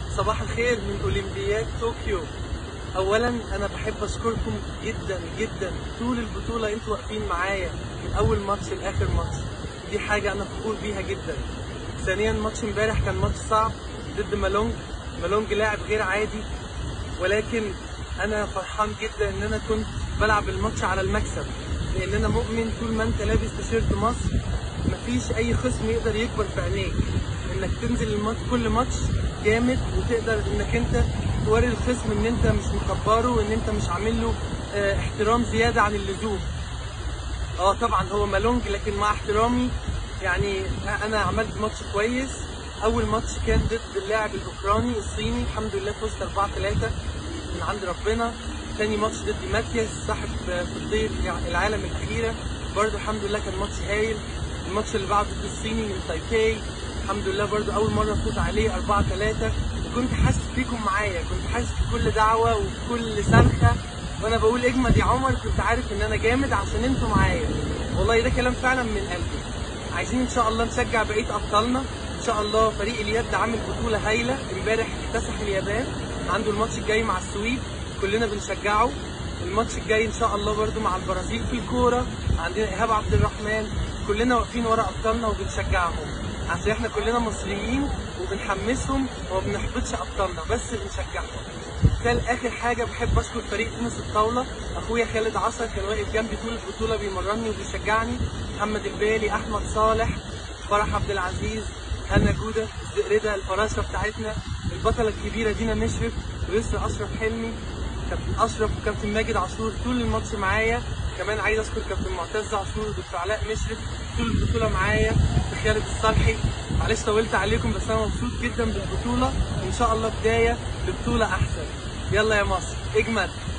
صباح الخير من اولمبياد طوكيو اولا انا بحب اشكركم جدا جدا طول البطوله انتوا واقفين معايا من اول ماتش لاخر ماتش دي حاجه انا فخور بيها جدا ثانيا ماتش امبارح كان ماتش صعب ضد مالونج مالونج لاعب غير عادي ولكن انا فرحان جدا ان انا كنت بلعب الماتش على المكسب لان انا مؤمن طول ما انت لابس تيشيرت مصر مفيش اي خصم يقدر يكبر في عينيك انك تنزل الماتش كل ماتش جامد وتقدر انك انت توري الخصم ان انت مش مكبره وان انت مش عامل له اه احترام زياده عن اللزوم اه طبعا هو مالونج لكن مع احترامي يعني انا عملت ماتش كويس اول ماتش كان ضد اللاعب الاوكراني الصيني الحمد لله فزت 4 3 من عند ربنا تاني ماتش ضد ماتياس صاحب فضيه العالم الاخيره برضه الحمد لله كان ماتش هايل الماتش اللي بعده ضد الصيني من تايبي الحمد لله برضه اول مره افوز عليه 4 3 وكنت حاسس بيكم معايا كنت حاسس بكل دعوه وبكل صرخه وانا بقول اجمد يا عمر كنت عارف ان انا جامد عشان انتوا معايا والله ده كلام فعلا من قلبي عايزين ان شاء الله نشجع بقيه ابطالنا ان شاء الله فريق اليد عامل بطوله هايله امبارح اكتسح اليابان عنده الماتش الجاي مع السويد كلنا بنشجعه الماتش الجاي ان شاء الله برضو مع البرازيل في الكوره عندنا ايهاب عبد الرحمن كلنا واقفين ورا ابطالنا وبنشجعهم عشان احنا كلنا مصريين وبنحمسهم وما بنحبطش ابطالنا بس بنشجعهم كان اخر حاجه بحب اشكر فريق تنس الطاوله اخويا خالد عصر كان واقف جنبي طول البطوله بيمرني وبيشجعني محمد البالي احمد صالح فرح عبد العزيز هنا جوده الزقرده الفراشه بتاعتنا البطله الكبيره دينا مشرف ويسرا اشرف حلمي كابتن اشرف وكابتن ماجد عاشور طول الماتش معايا كمان عايز اشكر كابتن معتز عاشور ودكتور علاء مشرف طول البطوله معايا خالد الصالحي معلش طولت عليكم بس انا مبسوط جدا بالبطوله وان شاء الله بدايه لبطوله احسن يلا يا مصر اجمد